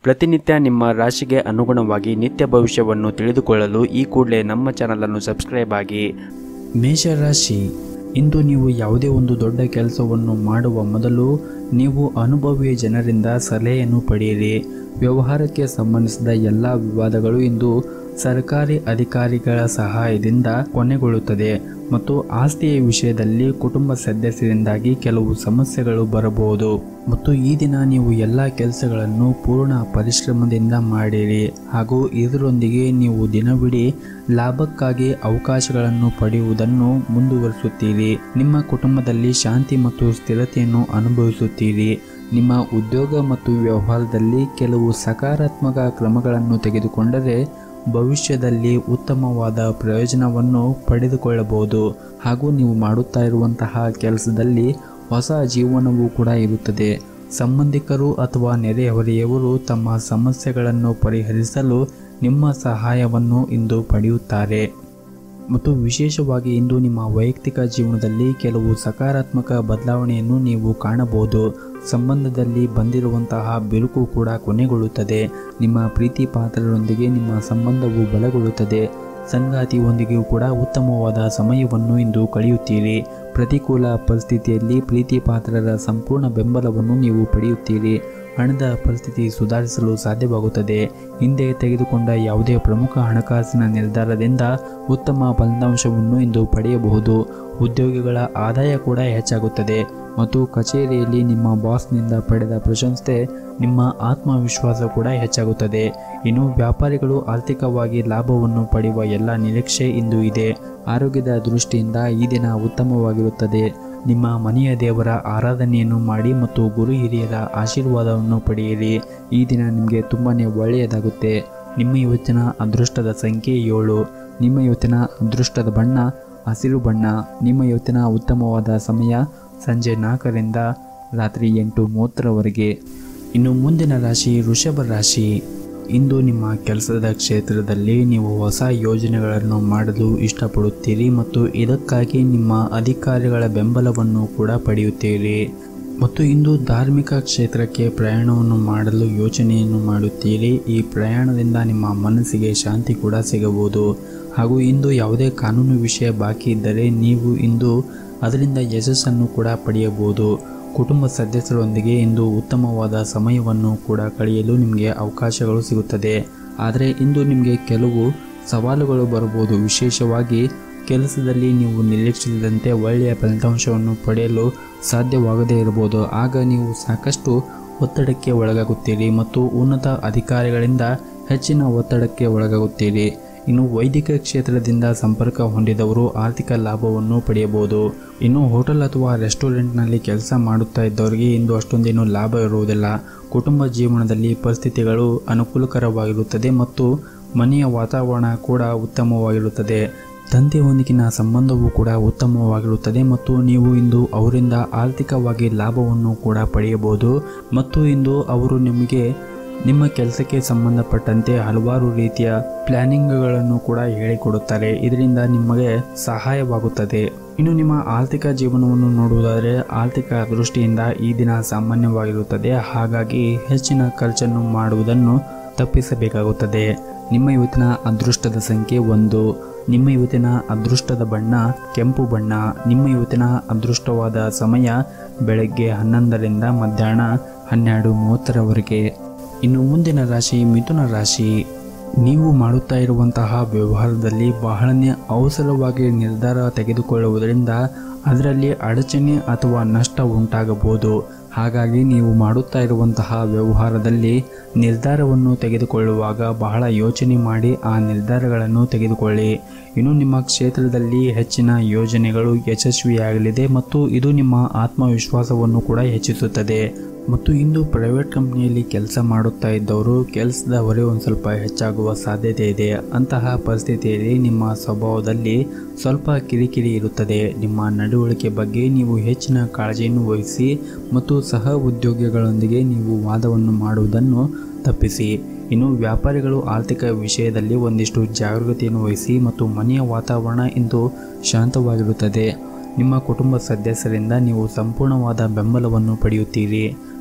ಪ್ರತಿನಿತ್ಯ ನಿಮ್ಮ ರಾಶಿಗೆ ಅನುಗುಣವಾಗಿ ನಿತ್ಯ ಭವಿಷ್ಯವನ್ನು ತಿಳಿದುಕೊಳ್ಳಲು ಈ ಕೂಡಲೇ ನಮ್ಮ ಚಾನಲನ್ನು ಸಬ್ಸ್ಕ್ರೈಬ್ ಆಗಿ ಮೇಷರಾಶಿ ಇಂದು ನೀವು ಯಾವುದೇ ಒಂದು ದೊಡ್ಡ ಕೆಲಸವನ್ನು ಮಾಡುವ ಮೊದಲು ನೀವು ಅನುಭವಿ ಜನರಿಂದ ಸಲಹೆಯನ್ನು ಪಡೆಯಿರಿ ವ್ಯವಹಾರಕ್ಕೆ ಸಂಬಂಧಿಸಿದ ಎಲ್ಲ ವಿವಾದಗಳು ಇಂದು ಸರ್ಕಾರಿ ಅಧಿಕಾರಿಗಳ ಸಹಾಯದಿಂದ ಕೊನೆಗೊಳ್ಳುತ್ತದೆ ಮತ್ತು ಆಸ್ತಿಯ ವಿಷಯದಲ್ಲಿ ಕುಟುಂಬ ಸದಸ್ಯರಿಂದಾಗಿ ಕೆಲವು ಸಮಸ್ಯೆಗಳು ಬರಬಹುದು ಮತ್ತು ಈ ದಿನ ನೀವು ಎಲ್ಲ ಕೆಲಸಗಳನ್ನು ಪೂರ್ಣ ಪರಿಶ್ರಮದಿಂದ ಮಾಡಿರಿ ಹಾಗೂ ಇದರೊಂದಿಗೆ ನೀವು ದಿನವಿಡೀ ಲಾಭಕ್ಕಾಗಿ ಅವಕಾಶಗಳನ್ನು ಪಡೆಯುವುದನ್ನು ಮುಂದುವರಿಸುತ್ತೀರಿ ನಿಮ್ಮ ಕುಟುಂಬದಲ್ಲಿ ಶಾಂತಿ ಮತ್ತು ಸ್ಥಿರತೆಯನ್ನು ಅನುಭವಿಸುತ್ತೀರಿ ನಿಮ್ಮ ಉದ್ಯೋಗ ಮತ್ತು ವ್ಯವಹಾರದಲ್ಲಿ ಕೆಲವು ಸಕಾರಾತ್ಮಕ ಕ್ರಮಗಳನ್ನು ತೆಗೆದುಕೊಂಡರೆ ಭವಿಷ್ಯದಲ್ಲಿ ಉತ್ತಮವಾದ ಪ್ರಯೋಜನವನ್ನು ಪಡೆದುಕೊಳ್ಳಬಹುದು ಹಾಗೂ ನೀವು ಮಾಡುತ್ತಾ ಇರುವಂತಹ ಕೆಲಸದಲ್ಲಿ ಹೊಸ ಜೀವನವೂ ಕೂಡ ಇರುತ್ತದೆ ಸಂಬಂಧಿಕರು ಅಥವಾ ನೆರೆಹೊರೆಯವರು ತಮ್ಮ ಸಮಸ್ಯೆಗಳನ್ನು ಪರಿಹರಿಸಲು ನಿಮ್ಮ ಸಹಾಯವನ್ನು ಇಂದು ಪಡೆಯುತ್ತಾರೆ ಮತ್ತು ವಿಶೇಷವಾಗಿ ಇಂದು ನಿಮ್ಮ ವೈಯಕ್ತಿಕ ಜೀವನದಲ್ಲಿ ಕೆಲವು ಸಕಾರಾತ್ಮಕ ಬದಲಾವಣೆಯನ್ನು ನೀವು ಕಾಣಬಹುದು ಸಂಬಂಧದಲ್ಲಿ ಬಂದಿರುವಂತಹ ಬಿರುಕು ಕೂಡ ಕೊನೆಗೊಳ್ಳುತ್ತದೆ ನಿಮ್ಮ ಪ್ರೀತಿ ಪಾತ್ರರೊಂದಿಗೆ ನಿಮ್ಮ ಸಂಬಂಧವು ಬಲಗೊಳ್ಳುತ್ತದೆ ಸಂಗಾತಿಯೊಂದಿಗೆಯೂ ಕೂಡ ಉತ್ತಮವಾದ ಸಮಯವನ್ನು ಇಂದು ಕಳೆಯುತ್ತೀರಿ ಪ್ರತಿಕೂಲ ಪರಿಸ್ಥಿತಿಯಲ್ಲಿ ಪ್ರೀತಿ ಪಾತ್ರರ ಸಂಪೂರ್ಣ ಬೆಂಬಲವನ್ನು ನೀವು ಪಡೆಯುತ್ತೀರಿ ಹಣದ ಪರಿಸ್ಥಿತಿ ಸುಧಾರಿಸಲು ಸಾಧ್ಯವಾಗುತ್ತದೆ ಹಿಂದೆ ತೆಗೆದುಕೊಂಡ ಯಾವುದೇ ಪ್ರಮುಖ ಹಣಕಾಸಿನ ನಿರ್ಧಾರದಿಂದ ಉತ್ತಮ ಫಲಿತಾಂಶವನ್ನು ಇಂದು ಪಡೆಯಬಹುದು ಉದ್ಯೋಗಿಗಳ ಆದಾಯ ಕೂಡ ಹೆಚ್ಚಾಗುತ್ತದೆ ಮತ್ತು ಕಚೇರಿಯಲ್ಲಿ ನಿಮ್ಮ ಬಾಸ್ನಿಂದ ಪಡೆದ ಪ್ರಶಂಸೆ ನಿಮ್ಮ ಆತ್ಮವಿಶ್ವಾಸ ಕೂಡ ಹೆಚ್ಚಾಗುತ್ತದೆ ಇನ್ನು ವ್ಯಾಪಾರಿಗಳು ಆರ್ಥಿಕವಾಗಿ ಲಾಭವನ್ನು ಪಡೆಯುವ ಎಲ್ಲ ನಿರೀಕ್ಷೆ ಇಂದು ಇದೆ ಆರೋಗ್ಯದ ದೃಷ್ಟಿಯಿಂದ ಈ ದಿನ ಉತ್ತಮವಾಗಿರುತ್ತದೆ ನಿಮ್ಮ ಮನೆಯ ದೇವರ ಆರಾಧನೆಯನ್ನು ಮಾಡಿ ಮತ್ತು ಗುರು ಹಿರಿಯರ ಆಶೀರ್ವಾದವನ್ನು ಪಡೆಯಿರಿ ಈ ದಿನ ನಿಮಗೆ ತುಂಬಾ ಒಳ್ಳೆಯದಾಗುತ್ತೆ ನಿಮ್ಮ ಇವತ್ತಿನ ಅದೃಷ್ಟದ ಸಂಖ್ಯೆ ಏಳು ನಿಮ್ಮ ಇವತ್ತಿನ ಅದೃಷ್ಟದ ಬಣ್ಣ ಹಸಿರು ಬಣ್ಣ ನಿಮ್ಮ ಇವತ್ತಿನ ಉತ್ತಮವಾದ ಸಮಯ ಸಂಜೆ ನಾಲ್ಕರಿಂದ ರಾತ್ರಿ ಎಂಟು ಮೂವತ್ತರವರೆಗೆ ಇನ್ನು ಮುಂದಿನ ರಾಶಿ ವೃಷಭ ರಾಶಿ ಇಂದು ನಿಮ್ಮ ಕೆಲಸದ ಕ್ಷೇತ್ರದಲ್ಲಿ ನೀವು ಹೊಸ ಯೋಜನೆಗಳನ್ನು ಮಾಡಲು ಇಷ್ಟಪಡುತ್ತೀರಿ ಮತ್ತು ಇದಕ್ಕಾಗಿ ನಿಮ್ಮ ಅಧಿಕಾರಿಗಳ ಬೆಂಬಲವನ್ನು ಕೂಡ ಪಡೆಯುತ್ತೀರಿ ಮತ್ತು ಇಂದು ಧಾರ್ಮಿಕ ಕ್ಷೇತ್ರಕ್ಕೆ ಪ್ರಯಾಣವನ್ನು ಮಾಡಲು ಯೋಚನೆಯನ್ನು ಮಾಡುತ್ತೀರಿ ಈ ಪ್ರಯಾಣದಿಂದ ನಿಮ್ಮ ಮನಸ್ಸಿಗೆ ಶಾಂತಿ ಕೂಡ ಸಿಗಬಹುದು ಹಾಗೂ ಇಂದು ಯಾವುದೇ ಕಾನೂನು ವಿಷಯ ಬಾಕಿ ಇದ್ದರೆ ನೀವು ಇಂದು ಅದರಿಂದ ಯಶಸ್ಸನ್ನು ಕೂಡ ಪಡೆಯಬಹುದು ಕುಟುಂಬ ಸದಸ್ಯರೊಂದಿಗೆ ಇಂದು ಉತ್ತಮವಾದ ಸಮಯವನ್ನು ಕೂಡ ಕಳೆಯಲು ನಿಮಗೆ ಅವಕಾಶಗಳು ಸಿಗುತ್ತದೆ ಆದರೆ ಇಂದು ನಿಮಗೆ ಕೆಲವು ಸವಾಲುಗಳು ಬರಬಹುದು ವಿಶೇಷವಾಗಿ ಕೆಲಸದಲ್ಲಿ ನೀವು ನಿರೀಕ್ಷಿಸಿದಂತೆ ಒಳ್ಳೆಯ ಫಲಿತಾಂಶವನ್ನು ಪಡೆಯಲು ಸಾಧ್ಯವಾಗದೇ ಇರಬಹುದು ಆಗ ನೀವು ಸಾಕಷ್ಟು ಒತ್ತಡಕ್ಕೆ ಒಳಗಾಗುತ್ತೀರಿ ಮತ್ತು ಉನ್ನತ ಅಧಿಕಾರಿಗಳಿಂದ ಹೆಚ್ಚಿನ ಒತ್ತಡಕ್ಕೆ ಒಳಗಾಗುತ್ತೀರಿ ಇನ್ನು ವೈದ್ಯಕ ಕ್ಷೇತ್ರದಿಂದ ಸಂಪರ್ಕ ಹೊಂದಿದವರು ಆರ್ಥಿಕ ಲಾಭವನ್ನು ಪಡೆಯಬಹುದು ಇನ್ನು ಹೋಟೆಲ್ ಅಥವಾ ರೆಸ್ಟೋರೆಂಟ್ನಲ್ಲಿ ಕೆಲಸ ಮಾಡುತ್ತಾ ಇದ್ದವರಿಗೆ ಇಂದು ಅಷ್ಟೊಂದೇನು ಲಾಭ ಇರುವುದಿಲ್ಲ ಕುಟುಂಬ ಜೀವನದಲ್ಲಿ ಪರಿಸ್ಥಿತಿಗಳು ಅನುಕೂಲಕರವಾಗಿರುತ್ತದೆ ಮತ್ತು ಮನೆಯ ವಾತಾವರಣ ಕೂಡ ಉತ್ತಮವಾಗಿರುತ್ತದೆ ತಂದೆಯೊಂದಿಗಿನ ಸಂಬಂಧವೂ ಕೂಡ ಉತ್ತಮವಾಗಿರುತ್ತದೆ ಮತ್ತು ನೀವು ಇಂದು ಅವರಿಂದ ಆರ್ಥಿಕವಾಗಿ ಲಾಭವನ್ನು ಕೂಡ ಪಡೆಯಬಹುದು ಮತ್ತು ಇಂದು ಅವರು ನಿಮಗೆ ನಿಮ್ಮ ಕೆಲಸಕ್ಕೆ ಸಂಬಂಧಪಟ್ಟಂತೆ ಹಲವಾರು ರೀತಿಯ ಪ್ಲಾನಿಂಗ್ಗಳನ್ನು ಕೂಡ ಹೇಳಿಕೊಡುತ್ತಾರೆ ಇದರಿಂದ ನಿಮಗೆ ಸಹಾಯವಾಗುತ್ತದೆ ಇನ್ನು ನಿಮ್ಮ ಆರ್ಥಿಕ ಜೀವನವನ್ನು ನೋಡುವುದಾದರೆ ಆರ್ಥಿಕ ದೃಷ್ಟಿಯಿಂದ ಈ ದಿನ ಸಾಮಾನ್ಯವಾಗಿರುತ್ತದೆ ಹಾಗಾಗಿ ಹೆಚ್ಚಿನ ಖರ್ಚನ್ನು ಮಾಡುವುದನ್ನು ತಪ್ಪಿಸಬೇಕಾಗುತ್ತದೆ ನಿಮ್ಮ ಇವತ್ತಿನ ಅದೃಷ್ಟದ ಸಂಖ್ಯೆ ಒಂದು ನಿಮ್ಮ ಇವತ್ತಿನ ಅದೃಷ್ಟದ ಬಣ್ಣ ಕೆಂಪು ಬಣ್ಣ ನಿಮ್ಮ ಇವತ್ತಿನ ಅದೃಷ್ಟವಾದ ಸಮಯ ಬೆಳಗ್ಗೆ ಹನ್ನೊಂದರಿಂದ ಮಧ್ಯಾಹ್ನ ಹನ್ನೆರಡು ಮೂವತ್ತರವರೆಗೆ ಇನ್ನು ಮುಂದಿನ ರಾಶಿ ಮಿಥುನ ರಾಶಿ ನೀವು ಮಾಡುತ್ತಾ ಇರುವಂತಹ ವ್ಯವಹಾರದಲ್ಲಿ ಬಹಳನೇ ಅವಸರವಾಗಿ ನಿರ್ಧಾರ ತೆಗೆದುಕೊಳ್ಳುವುದರಿಂದ ಅದರಲ್ಲಿ ಅಡಚಣೆ ಅಥವಾ ನಷ್ಟ ಉಂಟಾಗಬಹುದು ಹಾಗಾಗಿ ನೀವು ಮಾಡುತ್ತಾ ಇರುವಂತಹ ವ್ಯವಹಾರದಲ್ಲಿ ನಿರ್ಧಾರವನ್ನು ತೆಗೆದುಕೊಳ್ಳುವಾಗ ಬಹಳ ಯೋಚನೆ ಮಾಡಿ ಆ ನಿರ್ಧಾರಗಳನ್ನು ತೆಗೆದುಕೊಳ್ಳಿ ಇನ್ನು ನಿಮ್ಮ ಕ್ಷೇತ್ರದಲ್ಲಿ ಹೆಚ್ಚಿನ ಯೋಜನೆಗಳು ಯಶಸ್ವಿಯಾಗಲಿದೆ ಮತ್ತು ಇದು ನಿಮ್ಮ ಆತ್ಮವಿಶ್ವಾಸವನ್ನು ಕೂಡ ಹೆಚ್ಚಿಸುತ್ತದೆ ಮತ್ತು ಇಂದು ಪ್ರೈವೇಟ್ ಕಂಪ್ನಿಯಲ್ಲಿ ಕೆಲಸ ಮಾಡುತ್ತಾ ಇದ್ದವರು ಕೆಲಸದ ಹೊರೆ ಒಂದು ಸ್ವಲ್ಪ ಹೆಚ್ಚಾಗುವ ಸಾಧ್ಯತೆ ಇದೆ ಅಂತಹ ಪರಿಸ್ಥಿತಿಯಲ್ಲಿ ನಿಮ್ಮ ಸ್ವಭಾವದಲ್ಲಿ ಸ್ವಲ್ಪ ಕಿರಿಕಿರಿ ಇರುತ್ತದೆ ನಿಮ್ಮ ನಡವಳಿಕೆ ಬಗ್ಗೆ ನೀವು ಹೆಚ್ಚಿನ ಕಾಳಜಿಯನ್ನು ವಹಿಸಿ ಮತ್ತು ಸಹ ಉದ್ಯೋಗಿಗಳೊಂದಿಗೆ ನೀವು ವಾದವನ್ನು ಮಾಡುವುದನ್ನು ತಪ್ಪಿಸಿ ಇನ್ನು ವ್ಯಾಪಾರಿಗಳು ಆರ್ಥಿಕ ವಿಷಯದಲ್ಲಿ ಒಂದಿಷ್ಟು ಜಾಗರೂಕತೆಯನ್ನು ವಹಿಸಿ ಮತ್ತು ಮನೆಯ ವಾತಾವರಣ ಇಂದು ಶಾಂತವಾಗಿರುತ್ತದೆ ನಿಮ್ಮ ಕುಟುಂಬ ಸದಸ್ಯರಿಂದ ನೀವು ಸಂಪೂರ್ಣವಾದ ಬೆಂಬಲವನ್ನು ಪಡೆಯುತ್ತೀರಿ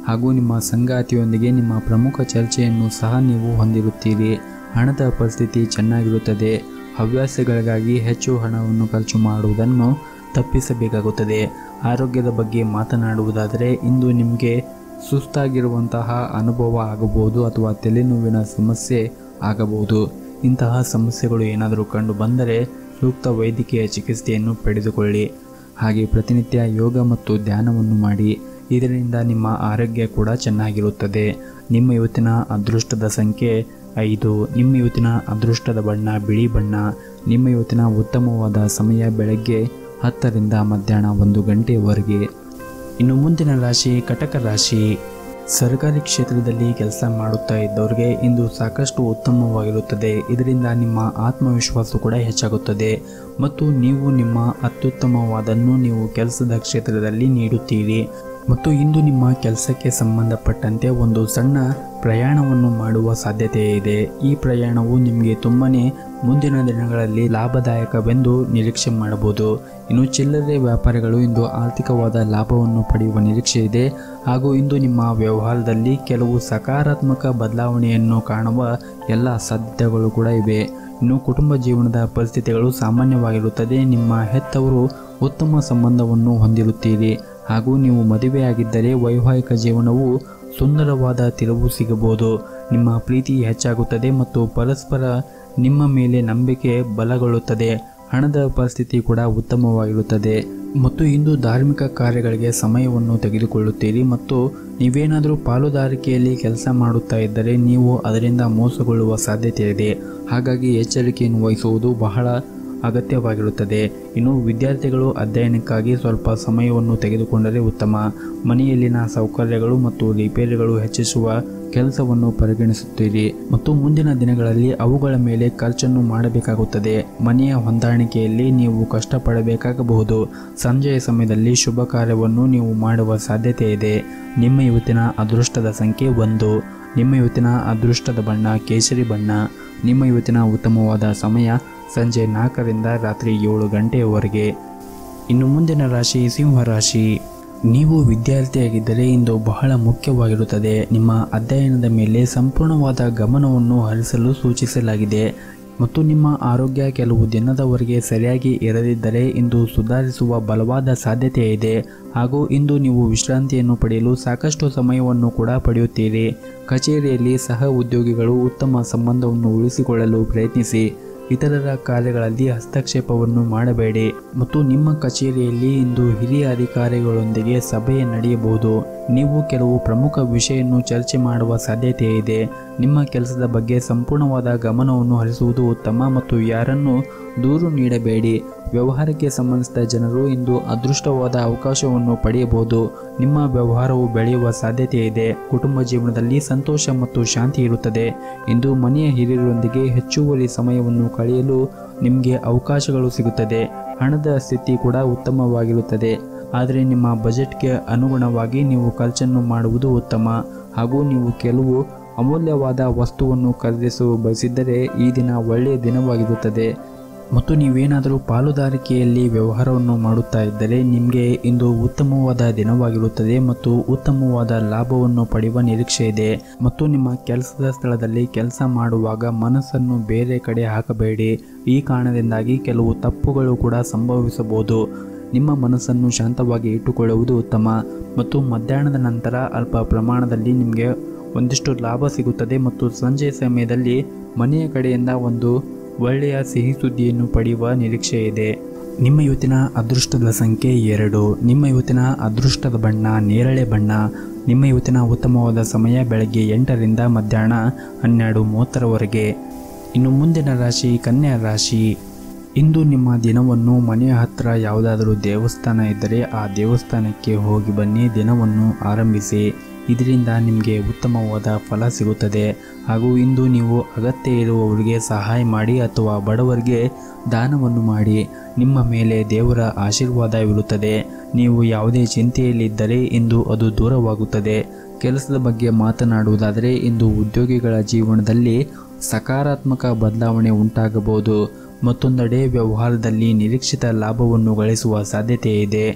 ಹಾಗೂ ನಿಮ್ಮ ಸಂಗಾತಿಯೊಂದಿಗೆ ನಿಮ್ಮ ಪ್ರಮುಖ ಚರ್ಚೆಯನ್ನು ಸಹ ನೀವು ಹೊಂದಿರುತ್ತೀರಿ ಹಣದ ಪರಿಸ್ಥಿತಿ ಚೆನ್ನಾಗಿರುತ್ತದೆ ಹವ್ಯಾಸಗಳಿಗಾಗಿ ಹೆಚ್ಚು ಹಣವನ್ನು ಖರ್ಚು ಮಾಡುವುದನ್ನು ತಪ್ಪಿಸಬೇಕಾಗುತ್ತದೆ ಆರೋಗ್ಯದ ಬಗ್ಗೆ ಮಾತನಾಡುವುದಾದರೆ ಇಂದು ನಿಮಗೆ ಸುಸ್ತಾಗಿರುವಂತಹ ಅನುಭವ ಆಗಬಹುದು ಅಥವಾ ತಲೆನೋವಿನ ಸಮಸ್ಯೆ ಆಗಬಹುದು ಇಂತಹ ಸಮಸ್ಯೆಗಳು ಏನಾದರೂ ಕಂಡು ಬಂದರೆ ಸೂಕ್ತ ವೈದ್ಯಕೀಯ ಚಿಕಿತ್ಸೆಯನ್ನು ಪಡೆದುಕೊಳ್ಳಿ ಹಾಗೆ ಪ್ರತಿನಿತ್ಯ ಯೋಗ ಮತ್ತು ಧ್ಯಾನವನ್ನು ಮಾಡಿ ಇದರಿಂದ ನಿಮ್ಮ ಆರೋಗ್ಯ ಕೂಡ ಚೆನ್ನಾಗಿರುತ್ತದೆ ನಿಮ್ಮ ಇವತ್ತಿನ ಅದೃಷ್ಟದ ಸಂಖ್ಯೆ ಐದು ನಿಮ್ಮ ಇವತ್ತಿನ ಅದೃಷ್ಟದ ಬಣ್ಣ ಬಿಳಿ ಬಣ್ಣ ನಿಮ್ಮ ಇವತ್ತಿನ ಉತ್ತಮವಾದ ಸಮಯ ಬೆಳಗ್ಗೆ ಹತ್ತರಿಂದ ಮಧ್ಯಾಹ್ನ ಒಂದು ಗಂಟೆಯವರೆಗೆ ಇನ್ನು ಮುಂದಿನ ರಾಶಿ ಕಟಕ ರಾಶಿ ಸರ್ಕಾರಿ ಕ್ಷೇತ್ರದಲ್ಲಿ ಕೆಲಸ ಮಾಡುತ್ತಾ ಇದ್ದವರಿಗೆ ಇಂದು ಸಾಕಷ್ಟು ಉತ್ತಮವಾಗಿರುತ್ತದೆ ಇದರಿಂದ ನಿಮ್ಮ ಆತ್ಮವಿಶ್ವಾಸ ಕೂಡ ಹೆಚ್ಚಾಗುತ್ತದೆ ಮತ್ತು ನೀವು ನಿಮ್ಮ ಅತ್ಯುತ್ತಮವಾದನ್ನು ನೀವು ಕೆಲಸದ ಕ್ಷೇತ್ರದಲ್ಲಿ ನೀಡುತ್ತೀರಿ ಮತ್ತು ಇಂದು ನಿಮ್ಮ ಕೆಲಸಕ್ಕೆ ಸಂಬಂಧಪಟ್ಟಂತೆ ಒಂದು ಸಣ್ಣ ಪ್ರಯಾಣವನ್ನು ಮಾಡುವ ಸಾಧ್ಯತೆ ಇದೆ ಈ ಪ್ರಯಾಣವು ನಿಮಗೆ ತುಂಬನೇ ಮುಂದಿನ ದಿನಗಳಲ್ಲಿ ಲಾಭದಾಯಕವೆಂದು ನಿರೀಕ್ಷೆ ಮಾಡಬಹುದು ಇನ್ನು ಚಿಲ್ಲರೆ ವ್ಯಾಪಾರಿಗಳು ಇಂದು ಆರ್ಥಿಕವಾದ ಲಾಭವನ್ನು ಪಡೆಯುವ ನಿರೀಕ್ಷೆ ಇದೆ ಹಾಗೂ ಇಂದು ನಿಮ್ಮ ವ್ಯವಹಾರದಲ್ಲಿ ಕೆಲವು ಸಕಾರಾತ್ಮಕ ಬದಲಾವಣೆಯನ್ನು ಕಾಣುವ ಎಲ್ಲ ಸಾಧ್ಯತೆಗಳು ಕೂಡ ಇವೆ ಇನ್ನು ಕುಟುಂಬ ಜೀವನದ ಪರಿಸ್ಥಿತಿಗಳು ಸಾಮಾನ್ಯವಾಗಿರುತ್ತದೆ ನಿಮ್ಮ ಹೆತ್ತವರು ಉತ್ತಮ ಸಂಬಂಧವನ್ನು ಹೊಂದಿರುತ್ತೀರಿ ಹಾಗೂ ನೀವು ಮದುವೆಯಾಗಿದ್ದರೆ ವೈವಾಹಿಕ ಜೀವನವು ಸುಂದರವಾದ ತಿರುವು ಸಿಗಬಹುದು ನಿಮ್ಮ ಪ್ರೀತಿ ಹೆಚ್ಚಾಗುತ್ತದೆ ಮತ್ತು ಪರಸ್ಪರ ನಿಮ್ಮ ಮೇಲೆ ನಂಬಿಕೆ ಬಲಗೊಳ್ಳುತ್ತದೆ ಹಣದ ಪರಿಸ್ಥಿತಿ ಕೂಡ ಉತ್ತಮವಾಗಿರುತ್ತದೆ ಮತ್ತು ಇಂದು ಧಾರ್ಮಿಕ ಕಾರ್ಯಗಳಿಗೆ ಸಮಯವನ್ನು ತೆಗೆದುಕೊಳ್ಳುತ್ತೀರಿ ಮತ್ತು ನೀವೇನಾದರೂ ಪಾಲುದಾರಿಕೆಯಲ್ಲಿ ಕೆಲಸ ಮಾಡುತ್ತಾ ಇದ್ದರೆ ನೀವು ಅದರಿಂದ ಮೋಸಗೊಳ್ಳುವ ಸಾಧ್ಯತೆ ಇದೆ ಹಾಗಾಗಿ ಎಚ್ಚರಿಕೆಯನ್ನು ವಹಿಸುವುದು ಬಹಳ ಅಗತ್ಯವಾಗಿರುತ್ತದೆ ಇನ್ನು ವಿದ್ಯಾರ್ಥಿಗಳು ಅಧ್ಯಯನಕ್ಕಾಗಿ ಸ್ವಲ್ಪ ಸಮಯವನ್ನು ತೆಗೆದುಕೊಂಡರೆ ಉತ್ತಮ ಮನೆಯಲ್ಲಿನ ಸೌಕರ್ಯಗಳು ಮತ್ತು ರಿಪೇರಿಗಳು ಹೆಚ್ಚಿಸುವ ಕೆಲಸವನ್ನು ಪರಿಗಣಿಸುತ್ತೀರಿ ಮತ್ತು ಮುಂದಿನ ದಿನಗಳಲ್ಲಿ ಅವುಗಳ ಮೇಲೆ ಖರ್ಚನ್ನು ಮಾಡಬೇಕಾಗುತ್ತದೆ ಮನೆಯ ಹೊಂದಾಣಿಕೆಯಲ್ಲಿ ನೀವು ಕಷ್ಟಪಡಬೇಕಾಗಬಹುದು ಸಂಜೆಯ ಸಮಯದಲ್ಲಿ ಶುಭ ಕಾರ್ಯವನ್ನು ನೀವು ಮಾಡುವ ಸಾಧ್ಯತೆ ಇದೆ ನಿಮ್ಮ ಇವತ್ತಿನ ಅದೃಷ್ಟದ ಸಂಖ್ಯೆ ಒಂದು ನಿಮ್ಮ ಇವತ್ತಿನ ಅದೃಷ್ಟದ ಬಣ್ಣ ಕೇಸರಿ ಬಣ್ಣ ನಿಮ್ಮ ಇವತ್ತಿನ ಉತ್ತಮವಾದ ಸಮಯ ಸಂಜೆ ನಾಲ್ಕರಿಂದ ರಾತ್ರಿ ಏಳು ಗಂಟೆಯವರೆಗೆ ಇನ್ನು ಮುಂದಿನ ರಾಶಿ ಸಿಂಹ ರಾಶಿ ನೀವು ವಿದ್ಯಾರ್ಥಿಯಾಗಿದ್ದರೆ ಇಂದು ಬಹಳ ಮುಖ್ಯವಾಗಿರುತ್ತದೆ ನಿಮ್ಮ ಅಧ್ಯಯನದ ಮೇಲೆ ಸಂಪೂರ್ಣವಾದ ಗಮನವನ್ನು ಹರಿಸಲು ಸೂಚಿಸಲಾಗಿದೆ ಮತ್ತು ನಿಮ್ಮ ಆರೋಗ್ಯ ಕೆಲವು ದಿನದವರೆಗೆ ಸರಿಯಾಗಿ ಇರದಿದ್ದರೆ ಇಂದು ಸುಧಾರಿಸುವ ಬಲವಾದ ಸಾಧ್ಯತೆ ಇದೆ ಹಾಗೂ ಇಂದು ನೀವು ವಿಶ್ರಾಂತಿಯನ್ನು ಪಡೆಯಲು ಸಾಕಷ್ಟು ಸಮಯವನ್ನು ಕೂಡ ಪಡೆಯುತ್ತೀರಿ ಕಚೇರಿಯಲ್ಲಿ ಸಹ ಉದ್ಯೋಗಿಗಳು ಉತ್ತಮ ಸಂಬಂಧವನ್ನು ಉಳಿಸಿಕೊಳ್ಳಲು ಪ್ರಯತ್ನಿಸಿ ಇತರರ ಕಾರ್ಯಗಳಲ್ಲಿ ಹಸ್ತಕ್ಷೇಪವನ್ನು ಮಾಡಬೇಡಿ ಮತ್ತು ನಿಮ್ಮ ಕಚೇರಿಯಲ್ಲಿ ಇಂದು ಹಿರಿಯ ಅಧಿಕಾರಿಗಳೊಂದಿಗೆ ಸಭೆ ನಡೆಯಬಹುದು ನೀವು ಕೆಲವು ಪ್ರಮುಖ ವಿಷಯನ್ನು ಚರ್ಚೆ ಮಾಡುವ ಸಾಧ್ಯತೆ ಇದೆ ನಿಮ್ಮ ಕೆಲಸದ ಬಗ್ಗೆ ಸಂಪೂರ್ಣವಾದ ಗಮನವನ್ನು ಹರಿಸುವುದು ಉತ್ತಮ ಮತ್ತು ಯಾರನ್ನು ದೂರು ನೀಡಬೇಡಿ ವ್ಯವಹಾರಕ್ಕೆ ಸಂಬಂಧಿಸಿದ ಜನರು ಇಂದು ಅದೃಷ್ಟವಾದ ಅವಕಾಶವನ್ನು ಪಡೆಯಬಹುದು ನಿಮ್ಮ ವ್ಯವಹಾರವು ಬೆಳೆಯುವ ಸಾಧ್ಯತೆ ಇದೆ ಕುಟುಂಬ ಜೀವನದಲ್ಲಿ ಸಂತೋಷ ಮತ್ತು ಶಾಂತಿ ಇರುತ್ತದೆ ಇಂದು ಮನೆಯ ಹಿರಿಯರೊಂದಿಗೆ ಹೆಚ್ಚುವರಿ ಸಮಯವನ್ನು ಕಳೆಯಲು ನಿಮಗೆ ಅವಕಾಶಗಳು ಸಿಗುತ್ತದೆ ಹಣದ ಸ್ಥಿತಿ ಕೂಡ ಉತ್ತಮವಾಗಿರುತ್ತದೆ ಆದರೆ ನಿಮ್ಮ ಬಜೆಟ್ಗೆ ಅನುಗುಣವಾಗಿ ನೀವು ಖರ್ಚನ್ನು ಮಾಡುವುದು ಉತ್ತಮ ಹಾಗೂ ನೀವು ಕೆಲವು ಅಮೂಲ್ಯವಾದ ವಸ್ತುವನ್ನು ಖರೀದಿಸಲು ಬಯಸಿದ್ದರೆ ಈ ದಿನ ಒಳ್ಳೆಯ ದಿನವಾಗಿರುತ್ತದೆ ಮತ್ತು ನೀವೇನಾದರೂ ಪಾಲುದಾರಿಕೆಯಲ್ಲಿ ವ್ಯವಹಾರವನ್ನು ಮಾಡುತ್ತಾ ಇದ್ದರೆ ನಿಮಗೆ ಇಂದು ಉತ್ತಮವಾದ ದಿನವಾಗಿರುತ್ತದೆ ಮತ್ತು ಉತ್ತಮವಾದ ಲಾಭವನ್ನು ಪಡೆಯುವ ನಿರೀಕ್ಷೆ ಇದೆ ಮತ್ತು ನಿಮ್ಮ ಕೆಲಸದ ಸ್ಥಳದಲ್ಲಿ ಕೆಲಸ ಮಾಡುವಾಗ ಮನಸ್ಸನ್ನು ಬೇರೆ ಕಡೆ ಹಾಕಬೇಡಿ ಈ ಕಾರಣದಿಂದಾಗಿ ಕೆಲವು ತಪ್ಪುಗಳು ಕೂಡ ಸಂಭವಿಸಬಹುದು ನಿಮ್ಮ ಮನಸ್ಸನ್ನು ಶಾಂತವಾಗಿ ಇಟ್ಟುಕೊಳ್ಳುವುದು ಉತ್ತಮ ಮತ್ತು ಮಧ್ಯಾಹ್ನದ ನಂತರ ಅಲ್ಪ ಪ್ರಮಾಣದಲ್ಲಿ ನಿಮಗೆ ಒಂದಿಷ್ಟು ಲಾಭ ಸಿಗುತ್ತದೆ ಮತ್ತು ಸಂಜೆ ಸಮಯದಲ್ಲಿ ಮನೆಯ ಕಡೆಯಿಂದ ಒಂದು ಒಳ್ಳೆಯ ಸಿಹಿ ಸುದ್ದಿಯನ್ನು ಪಡೆಯುವ ನಿರೀಕ್ಷೆ ಇದೆ ನಿಮ್ಮ ಇವತ್ತಿನ ಅದೃಷ್ಟದ ಸಂಖ್ಯೆ ಎರಡು ನಿಮ್ಮ ಇವತ್ತಿನ ಅದೃಷ್ಟದ ಬಣ್ಣ ನೇರಳೆ ಬಣ್ಣ ನಿಮ್ಮ ಇವತ್ತಿನ ಉತ್ತಮವಾದ ಸಮಯ ಬೆಳಗ್ಗೆ ಎಂಟರಿಂದ ಮಧ್ಯಾಹ್ನ ಹನ್ನೆರಡು ಮೂವತ್ತರವರೆಗೆ ಇನ್ನು ಮುಂದಿನ ರಾಶಿ ಕನ್ಯಾ ರಾಶಿ ಇಂದು ನಿಮ್ಮ ದಿನವನ್ನು ಮನೆಯ ಹತ್ತಿರ ಯಾವುದಾದರೂ ದೇವಸ್ಥಾನ ಇದ್ದರೆ ಆ ದೇವಸ್ಥಾನಕ್ಕೆ ಹೋಗಿ ಬನ್ನಿ ದಿನವನ್ನು ಆರಂಭಿಸಿ ಇದರಿಂದ ನಿಮಗೆ ಉತ್ತಮವಾದ ಫಲ ಸಿಗುತ್ತದೆ ಹಾಗೂ ಇಂದು ನೀವು ಅಗತ್ಯ ಇರುವವರಿಗೆ ಸಹಾಯ ಮಾಡಿ ಅಥವಾ ಬಡವರಿಗೆ ದಾನವನ್ನು ಮಾಡಿ ನಿಮ್ಮ ಮೇಲೆ ದೇವರ ಆಶೀರ್ವಾದವಿರುತ್ತದೆ ನೀವು ಯಾವುದೇ ಚಿಂತೆಯಲ್ಲಿದ್ದರೆ ಇಂದು ಅದು ದೂರವಾಗುತ್ತದೆ ಕೆಲಸದ ಬಗ್ಗೆ ಮಾತನಾಡುವುದಾದರೆ ಇಂದು ಉದ್ಯೋಗಿಗಳ ಜೀವನದಲ್ಲಿ ಸಕಾರಾತ್ಮಕ ಬದಲಾವಣೆ ಉಂಟಾಗಬಹುದು ಮತ್ತೊಂದೆಡೆ ವ್ಯವಹಾರದಲ್ಲಿ ನಿರೀಕ್ಷಿತ ಲಾಭವನ್ನು ಗಳಿಸುವ ಸಾಧ್ಯತೆ ಇದೆ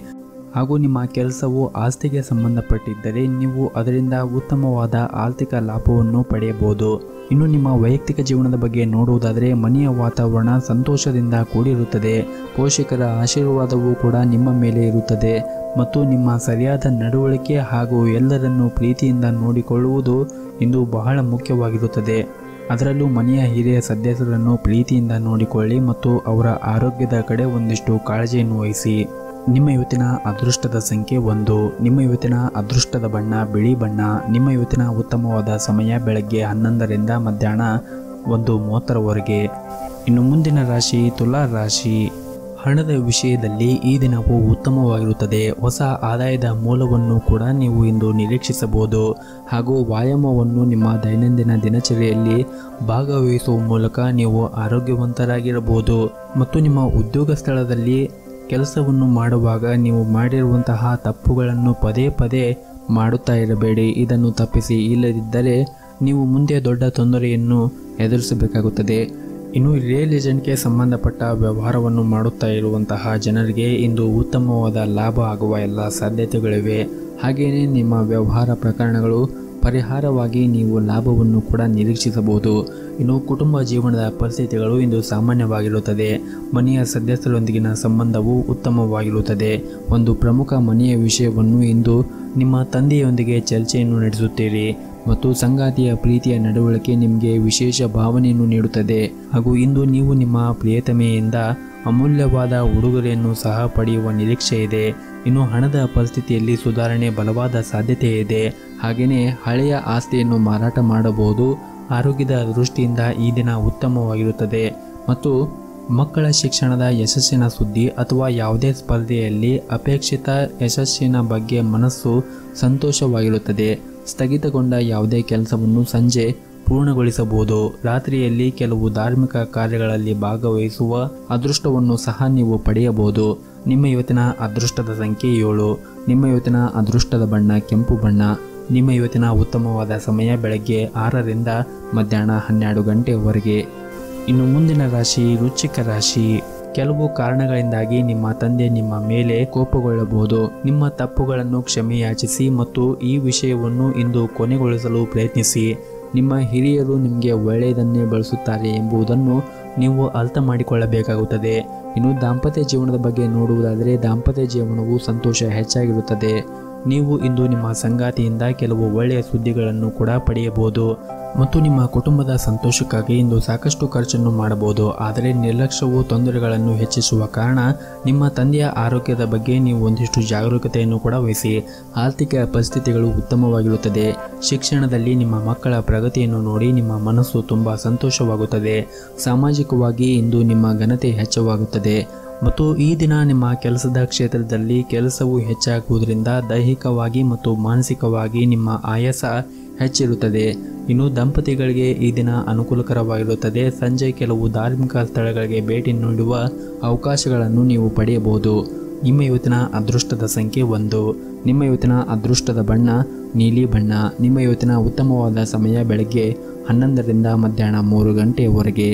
ಹಾಗೂ ನಿಮ್ಮ ಕೆಲಸವು ಆಸ್ತಿಗೆ ಸಂಬಂಧಪಟ್ಟಿದ್ದರೆ ನೀವು ಅದರಿಂದ ಉತ್ತಮವಾದ ಆರ್ಥಿಕ ಲಾಭವನ್ನು ಪಡೆಯಬಹುದು ಇನ್ನು ನಿಮ್ಮ ವೈಯಕ್ತಿಕ ಜೀವನದ ಬಗ್ಗೆ ನೋಡುವುದಾದರೆ ಮನೆಯ ವಾತಾವರಣ ಸಂತೋಷದಿಂದ ಕೂಡಿರುತ್ತದೆ ಪೋಷಕರ ಆಶೀರ್ವಾದವೂ ಕೂಡ ನಿಮ್ಮ ಮೇಲೆ ಇರುತ್ತದೆ ಮತ್ತು ನಿಮ್ಮ ಸರಿಯಾದ ನಡವಳಿಕೆ ಹಾಗೂ ಎಲ್ಲರನ್ನು ಪ್ರೀತಿಯಿಂದ ನೋಡಿಕೊಳ್ಳುವುದು ಇಂದು ಬಹಳ ಮುಖ್ಯವಾಗಿರುತ್ತದೆ ಅದರಲ್ಲೂ ಮನೆಯ ಹಿರಿಯ ಸದಸ್ಯರನ್ನು ಪ್ರೀತಿಯಿಂದ ನೋಡಿಕೊಳ್ಳಿ ಮತ್ತು ಅವರ ಆರೋಗ್ಯದ ಕಡೆ ಒಂದಿಷ್ಟು ಕಾಳಜಿಯನ್ನು ವಹಿಸಿ ನಿಮ್ಮ ಇವತ್ತಿನ ಅದೃಷ್ಟದ ಸಂಖ್ಯೆ ಒಂದು ನಿಮ್ಮ ಇವತ್ತಿನ ಅದೃಷ್ಟದ ಬಣ್ಣ ಬಿಳಿ ಬಣ್ಣ ನಿಮ್ಮ ಇವತ್ತಿನ ಉತ್ತಮವಾದ ಸಮಯ ಬೆಳಗ್ಗೆ ಹನ್ನೊಂದರಿಂದ ಮಧ್ಯಾಹ್ನ ಒಂದು ಮೂವತ್ತರವರೆಗೆ ಇನ್ನು ಮುಂದಿನ ರಾಶಿ ತುಲಾ ರಾಶಿ ಹಣದ ವಿಷಯದಲ್ಲಿ ಈ ದಿನವು ಉತ್ತಮವಾಗಿರುತ್ತದೆ ಹೊಸ ಆದಾಯದ ಮೂಲವನ್ನು ಕೂಡ ನೀವು ಇಂದು ನಿರೀಕ್ಷಿಸಬಹುದು ಹಾಗೂ ವ್ಯಾಯಾಮವನ್ನು ನಿಮ್ಮ ದೈನಂದಿನ ದಿನಚರಿಯಲ್ಲಿ ಭಾಗವಹಿಸುವ ಮೂಲಕ ನೀವು ಆರೋಗ್ಯವಂತರಾಗಿರಬಹುದು ಮತ್ತು ನಿಮ್ಮ ಉದ್ಯೋಗ ಸ್ಥಳದಲ್ಲಿ ಕೆಲಸವನ್ನು ಮಾಡುವಾಗ ನೀವು ಮಾಡಿರುವಂತಹ ತಪ್ಪುಗಳನ್ನು ಪದೇ ಪದೇ ಮಾಡುತ್ತಾ ಇರಬೇಡಿ ಇದನ್ನು ತಪ್ಪಿಸಿ ಇಲ್ಲದಿದ್ದರೆ ನೀವು ಮುಂದೆ ದೊಡ್ಡ ತೊಂದರೆಯನ್ನು ಎದುರಿಸಬೇಕಾಗುತ್ತದೆ ಇನ್ನು ರಿಯಲ್ ಎಜೆಂಟ್ಗೆ ಸಂಬಂಧಪಟ್ಟ ವ್ಯವಹಾರವನ್ನು ಮಾಡುತ್ತಾ ಇರುವಂತಹ ಜನರಿಗೆ ಇಂದು ಉತ್ತಮವಾದ ಲಾಭ ಆಗುವ ಎಲ್ಲ ಸಾಧ್ಯತೆಗಳಿವೆ ಹಾಗೆಯೇ ನಿಮ್ಮ ವ್ಯವಹಾರ ಪ್ರಕರಣಗಳು ಪರಿಹಾರವಾಗಿ ನೀವು ಲಾಭವನ್ನು ಕೂಡ ನಿರೀಕ್ಷಿಸಬಹುದು ಇನ್ನು ಕುಟುಂಬ ಜೀವನದ ಪರಿಸ್ಥಿತಿಗಳು ಇಂದು ಸಾಮಾನ್ಯವಾಗಿರುತ್ತದೆ ಮನೆಯ ಸದಸ್ಯರೊಂದಿಗಿನ ಸಂಬಂಧವು ಉತ್ತಮವಾಗಿರುತ್ತದೆ ಒಂದು ಪ್ರಮುಖ ಮನೆಯ ವಿಷಯವನ್ನು ಇಂದು ನಿಮ್ಮ ತಂದೆಯೊಂದಿಗೆ ಚರ್ಚೆಯನ್ನು ನಡೆಸುತ್ತೀರಿ ಮತ್ತು ಸಂಗಾತಿಯ ಪ್ರೀತಿಯ ನಡವಳಿಕೆ ನಿಮಗೆ ವಿಶೇಷ ಭಾವನೆಯನ್ನು ನೀಡುತ್ತದೆ ಹಾಗೂ ಇಂದು ನೀವು ನಿಮ್ಮ ಪ್ರಿಯತಮೆಯಿಂದ ಅಮೂಲ್ಯವಾದ ಉಡುಗೊರೆಯನ್ನು ಸಹ ಪಡೆಯುವ ನಿರೀಕ್ಷೆ ಇದೆ ಇನ್ನು ಹಣದ ಪರಿಸ್ಥಿತಿಯಲ್ಲಿ ಸುಧಾರಣೆ ಬಲವಾದ ಸಾಧ್ಯತೆ ಇದೆ ಹಾಗೆಯೇ ಹಳೆಯ ಆಸ್ತಿಯನ್ನು ಮಾರಾಟ ಮಾಡಬಹುದು ಆರೋಗ್ಯದ ದೃಷ್ಟಿಯಿಂದ ಈ ದಿನ ಉತ್ತಮವಾಗಿರುತ್ತದೆ ಮತ್ತು ಮಕ್ಕಳ ಶಿಕ್ಷಣದ ಯಶಸ್ಸಿನ ಸುದ್ದಿ ಅಥವಾ ಯಾವುದೇ ಸ್ಪರ್ಧೆಯಲ್ಲಿ ಅಪೇಕ್ಷಿತ ಯಶಸ್ಸಿನ ಬಗ್ಗೆ ಮನಸ್ಸು ಸಂತೋಷವಾಗಿರುತ್ತದೆ ಸ್ಥಗಿತಗೊಂಡ ಯಾವುದೇ ಕೆಲಸವನ್ನು ಸಂಜೆ ಪೂರ್ಣಗೊಳಿಸಬಹುದು ರಾತ್ರಿಯಲ್ಲಿ ಕೆಲವು ಧಾರ್ಮಿಕ ಕಾರ್ಯಗಳಲ್ಲಿ ಭಾಗವಹಿಸುವ ಅದೃಷ್ಟವನ್ನು ಸಹ ನೀವು ಪಡೆಯಬಹುದು ನಿಮ್ಮ ಇವತ್ತಿನ ಅದೃಷ್ಟದ ಸಂಖ್ಯೆ ಏಳು ನಿಮ್ಮ ಇವತ್ತಿನ ಅದೃಷ್ಟದ ಬಣ್ಣ ಕೆಂಪು ಬಣ್ಣ ನಿಮ್ಮ ಇವತ್ತಿನ ಉತ್ತಮವಾದ ಸಮಯ ಬೆಳಗ್ಗೆ ಆರರಿಂದ ಮಧ್ಯಾಹ್ನ ಹನ್ನೆರಡು ಗಂಟೆಯವರೆಗೆ ಇನ್ನು ಮುಂದಿನ ರಾಶಿ ವೃಶ್ಚಿಕ ರಾಶಿ ಕೆಲವು ಕಾರಣಗಳಿಂದಾಗಿ ನಿಮ್ಮ ತಂದೆ ನಿಮ್ಮ ಮೇಲೆ ಕೋಪಗೊಳ್ಳಬಹುದು ನಿಮ್ಮ ತಪ್ಪುಗಳನ್ನು ಕ್ಷಮೆಯಾಚಿಸಿ ಮತ್ತು ಈ ವಿಷಯವನ್ನು ಇಂದು ಕೊನೆಗೊಳಿಸಲು ಪ್ರಯತ್ನಿಸಿ ನಿಮ್ಮ ಹಿರಿಯರು ನಿಮಗೆ ಒಳ್ಳೆಯದನ್ನೇ ಬಳಸುತ್ತಾರೆ ಎಂಬುದನ್ನು ನೀವು ಅರ್ಥ ಮಾಡಿಕೊಳ್ಳಬೇಕಾಗುತ್ತದೆ ಇನ್ನು ದಾಂಪತ್ಯ ಜೀವನದ ಬಗ್ಗೆ ನೋಡುವುದಾದರೆ ದಾಂಪತ್ಯ ಜೀವನವು ಸಂತೋಷ ಹೆಚ್ಚಾಗಿರುತ್ತದೆ ನೀವು ಇಂದು ನಿಮ್ಮ ಸಂಗಾತಿಯಿಂದ ಕೆಲವು ಒಳ್ಳೆಯ ಸುದ್ದಿಗಳನ್ನು ಕೂಡ ಪಡೆಯಬಹುದು ಮತ್ತು ನಿಮ್ಮ ಕುಟುಂಬದ ಸಂತೋಷಕ್ಕಾಗಿ ಇಂದು ಸಾಕಷ್ಟು ಖರ್ಚನ್ನು ಮಾಡಬಹುದು ಆದರೆ ನಿರ್ಲಕ್ಷ್ಯವು ತೊಂದರೆಗಳನ್ನು ಹೆಚ್ಚಿಸುವ ಕಾರಣ ನಿಮ್ಮ ತಂದೆಯ ಆರೋಗ್ಯದ ಬಗ್ಗೆ ನೀವು ಒಂದಿಷ್ಟು ಜಾಗರೂಕತೆಯನ್ನು ಕೂಡ ವಹಿಸಿ ಆರ್ಥಿಕ ಪರಿಸ್ಥಿತಿಗಳು ಉತ್ತಮವಾಗಿರುತ್ತದೆ ಶಿಕ್ಷಣದಲ್ಲಿ ನಿಮ್ಮ ಮಕ್ಕಳ ಪ್ರಗತಿಯನ್ನು ನೋಡಿ ನಿಮ್ಮ ಮನಸ್ಸು ತುಂಬ ಸಂತೋಷವಾಗುತ್ತದೆ ಸಾಮಾಜಿಕವಾಗಿ ಇಂದು ನಿಮ್ಮ ಘನತೆ ಹೆಚ್ಚವಾಗುತ್ತದೆ ಮತ್ತು ಈ ದಿನ ನಿಮ್ಮ ಕೆಲಸದ ಕ್ಷೇತ್ರದಲ್ಲಿ ಕೆಲಸವು ಹೆಚ್ಚಾಗುವುದರಿಂದ ದೈಹಿಕವಾಗಿ ಮತ್ತು ಮಾನಸಿಕವಾಗಿ ನಿಮ್ಮ ಆಯಾಸ ಹೆಚ್ಚಿರುತ್ತದೆ ಇನ್ನು ದಂಪತಿಗಳಿಗೆ ಈ ದಿನ ಅನುಕೂಲಕರವಾಗಿರುತ್ತದೆ ಸಂಜೆ ಕೆಲವು ಧಾರ್ಮಿಕ ಸ್ಥಳಗಳಿಗೆ ಭೇಟಿ ನೀಡುವ ಅವಕಾಶಗಳನ್ನು ನೀವು ಪಡೆಯಬಹುದು ನಿಮ್ಮ ಇವತ್ತಿನ ಅದೃಷ್ಟದ ಸಂಖ್ಯೆ ಒಂದು ನಿಮ್ಮ ಇವತ್ತಿನ ಅದೃಷ್ಟದ ಬಣ್ಣ ನೀಲಿ ಬಣ್ಣ ನಿಮ್ಮ ಇವತ್ತಿನ ಉತ್ತಮವಾದ ಸಮಯ ಬೆಳಗ್ಗೆ ಹನ್ನೊಂದರಿಂದ ಮಧ್ಯಾಹ್ನ ಮೂರು ಗಂಟೆಯವರೆಗೆ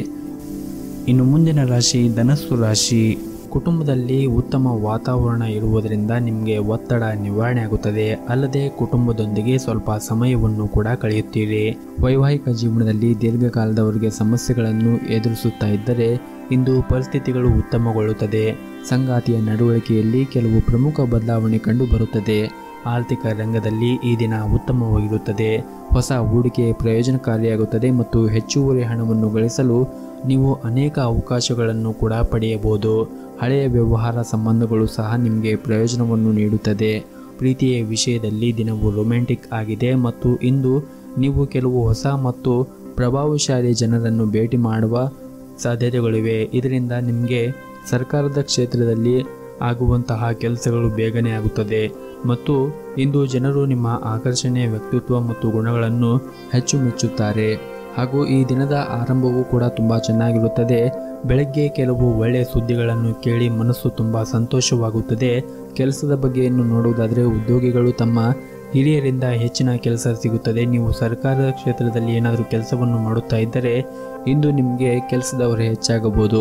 ಇನ್ನು ಮುಂದಿನ ರಾಶಿ ಧನಸ್ಸು ರಾಶಿ ಕುಟುಂಬದಲ್ಲಿ ಉತ್ತಮ ವಾತಾವರಣ ಇರುವುದರಿಂದ ನಿಮಗೆ ಒತ್ತಡ ನಿವಾರಣೆ ಆಗುತ್ತದೆ ಅಲ್ಲದೆ ಕುಟುಂಬದೊಂದಿಗೆ ಸ್ವಲ್ಪ ಸಮಯವನ್ನು ಕೂಡ ಕಳೆಯುತ್ತೀರಿ ವೈವಾಹಿಕ ಜೀವನದಲ್ಲಿ ದೀರ್ಘಕಾಲದವರೆಗೆ ಸಮಸ್ಯೆಗಳನ್ನು ಎದುರಿಸುತ್ತಾ ಇದ್ದರೆ ಇಂದು ಪರಿಸ್ಥಿತಿಗಳು ಉತ್ತಮಗೊಳ್ಳುತ್ತದೆ ಸಂಗಾತಿಯ ನಡವಳಿಕೆಯಲ್ಲಿ ಕೆಲವು ಪ್ರಮುಖ ಬದಲಾವಣೆ ಕಂಡುಬರುತ್ತದೆ ಆರ್ಥಿಕ ರಂಗದಲ್ಲಿ ಈ ದಿನ ಉತ್ತಮವಾಗಿರುತ್ತದೆ ಹೊಸ ಹೂಡಿಕೆ ಪ್ರಯೋಜನಕಾರಿಯಾಗುತ್ತದೆ ಮತ್ತು ಹೆಚ್ಚುವರಿ ಹಣವನ್ನು ಗಳಿಸಲು ನೀವು ಅನೇಕ ಅವಕಾಶಗಳನ್ನು ಕೂಡ ಪಡೆಯಬಹುದು ಹಳೆಯ ವ್ಯವಹಾರ ಸಂಬಂಧಗಳು ಸಹ ನಿಮಗೆ ಪ್ರಯೋಜನವನ್ನು ನೀಡುತ್ತದೆ ಪ್ರೀತಿಯ ವಿಷಯದಲ್ಲಿ ದಿನವು ರೊಮ್ಯಾಂಟಿಕ್ ಆಗಿದೆ ಮತ್ತು ಇಂದು ನೀವು ಕೆಲವು ಹೊಸ ಮತ್ತು ಪ್ರಭಾವಶಾಲಿ ಜನರನ್ನು ಭೇಟಿ ಮಾಡುವ ಸಾಧ್ಯತೆಗಳಿವೆ ಇದರಿಂದ ನಿಮಗೆ ಸರ್ಕಾರದ ಕ್ಷೇತ್ರದಲ್ಲಿ ಆಗುವಂತಹ ಕೆಲಸಗಳು ಬೇಗನೆ ಆಗುತ್ತದೆ ಮತ್ತು ಇಂದು ಜನರು ನಿಮ್ಮ ಆಕರ್ಷಣೆಯ ವ್ಯಕ್ತಿತ್ವ ಮತ್ತು ಗುಣಗಳನ್ನು ಹೆಚ್ಚು ಮೆಚ್ಚುತ್ತಾರೆ ಹಾಗೂ ಈ ದಿನದ ಆರಂಭವೂ ಕೂಡ ತುಂಬ ಚೆನ್ನಾಗಿರುತ್ತದೆ ಬೆಳಗ್ಗೆ ಕೆಲವು ಒಳ್ಳೆಯ ಸುದ್ದಿಗಳನ್ನು ಕೇಳಿ ಮನಸ್ಸು ತುಂಬ ಸಂತೋಷವಾಗುತ್ತದೆ ಕೆಲಸದ ಬಗ್ಗೆಯನ್ನು ನೋಡುವುದಾದರೆ ಉದ್ಯೋಗಿಗಳು ತಮ್ಮ ಹಿರಿಯರಿಂದ ಹೆಚ್ಚಿನ ಕೆಲಸ ಸಿಗುತ್ತದೆ ನೀವು ಸರ್ಕಾರದ ಕ್ಷೇತ್ರದಲ್ಲಿ ಏನಾದರೂ ಕೆಲಸವನ್ನು ಮಾಡುತ್ತಾ ಇದ್ದರೆ ಇಂದು ನಿಮಗೆ ಕೆಲಸದವರು ಹೆಚ್ಚಾಗಬಹುದು